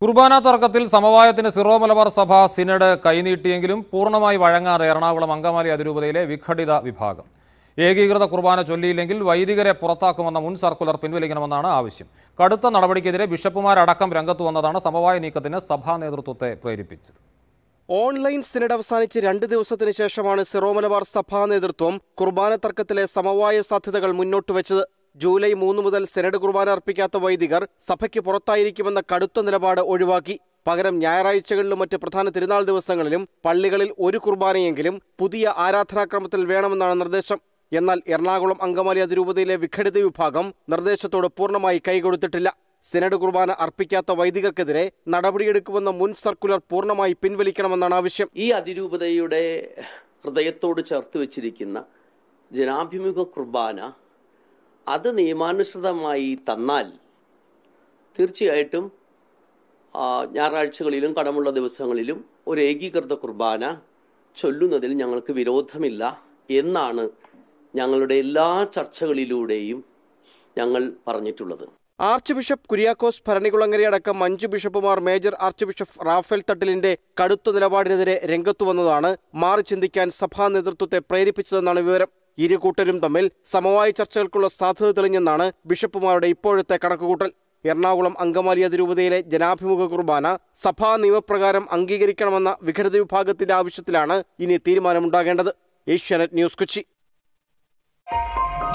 കുർബാന തർക്കത്തിൽ സമവായത്തിന് സിറോ മലബാർ സഭ സിനഡ് കൈനീട്ടിയെങ്കിലും പൂർണ്ണമായി വഴങ്ങാതെ എറണാകുളം അങ്കമാലി അതിരൂപതയിലെ വിഘടിത വിഭാഗം ഏകീകൃത കുർബാന ചൊല്ലിയില്ലെങ്കിൽ വൈദികരെ പുറത്താക്കുമെന്ന മുൻ സർക്കുലർ പിൻവലിക്കണമെന്നാണ് ആവശ്യം കടുത്ത നടപടിക്കെതിരെ ബിഷപ്പുമാരടക്കം രംഗത്തു വന്നതാണ് സമവായ നീക്കത്തിന് സഭാ നേതൃത്വത്തെ പ്രേരിപ്പിച്ചത് ഓൺലൈൻ സിനഡ് അവസാനിച്ച് രണ്ട് ദിവസത്തിന് ശേഷമാണ് സിറോ മലബാർ സഭാ നേതൃത്വം കുർബാന തർക്കത്തിലെ സമവായ സാധ്യതകൾ മുന്നോട്ട് വെച്ചത് ജൂലൈ മൂന്ന് മുതൽ സിനഡ് കുർബാന അർപ്പിക്കാത്ത വൈദികർ സഭയ്ക്ക് പുറത്തായിരിക്കുമെന്ന കടുത്ത നിലപാട് ഒഴിവാക്കി പകരം ഞായറാഴ്ചകളിലും മറ്റ് പ്രധാന തിരുനാൾ ദിവസങ്ങളിലും പള്ളികളിൽ ഒരു കുർബാനയെങ്കിലും പുതിയ ആരാധനാക്രമത്തിൽ വേണമെന്നാണ് നിർദ്ദേശം എന്നാൽ എറണാകുളം അങ്കമാലി അതിരൂപതയിലെ വിഘടിത വിഭാഗം നിർദ്ദേശത്തോട് പൂർണ്ണമായി കൈകൊടുത്തിട്ടില്ല സിനഡ് കുർബാന അർപ്പിക്കാത്ത വൈദികർക്കെതിരെ നടപടിയെടുക്കുമെന്ന മുൻ സർക്കുലർ പൂർണ്ണമായി പിൻവലിക്കണമെന്നാണ് ആവശ്യം ഈ അതിരൂപതയുടെ ഹൃദയത്തോട് ചേർത്ത് വെച്ചിരിക്കുന്ന ജനാഭിമുഖ കുർബാന അത് നിയമാനുസൃതമായി തന്നാൽ തീർച്ചയായിട്ടും ആ, ഞായറാഴ്ചകളിലും കടമുള്ള ദിവസങ്ങളിലും ഒരു ഏകീകൃത കുർബാന ചൊല്ലുന്നതിൽ ഞങ്ങൾക്ക് വിരോധമില്ല എന്നാണ് ഞങ്ങളുടെ എല്ലാ ചർച്ചകളിലൂടെയും ഞങ്ങൾ പറഞ്ഞിട്ടുള്ളത് ആർച്ച് ബിഷപ്പ് കുര്യാക്കോസ് ഭരണികുളങ്ങരയടക്കം അഞ്ച് ബിഷപ്പുമാർ മേജർ ആർച്ച് ബിഷപ്പ് റാഫേൽ തട്ടിലിന്റെ കടുത്ത നിലപാടിനെതിരെ രംഗത്തു വന്നതാണ് മാറി ചിന്തിക്കാൻ സഭാ നേതൃത്വത്തെ പ്രേരിപ്പിച്ചതെന്നാണ് വിവരം ഇരു കൂട്ടരും തമ്മിൽ സമവായ ചർച്ചകൾക്കുള്ള സാധ്യത തെളിഞ്ഞെന്നാണ് ബിഷപ്പുമാരുടെ ഇപ്പോഴത്തെ കണക്കുകൂട്ടൽ എറണാകുളം അങ്കമാലി അതിരൂപതയിലെ ജനാഭിമുഖ കുർബാന സഭാ നിയമപ്രകാരം അംഗീകരിക്കണമെന്ന വിഘടിത വിഭാഗത്തിന്റെ ആവശ്യത്തിലാണ് ഇനി തീരുമാനമുണ്ടാകേണ്ടത് ഏഷ്യാനെറ്റ് ന്യൂസ് കൊച്ചി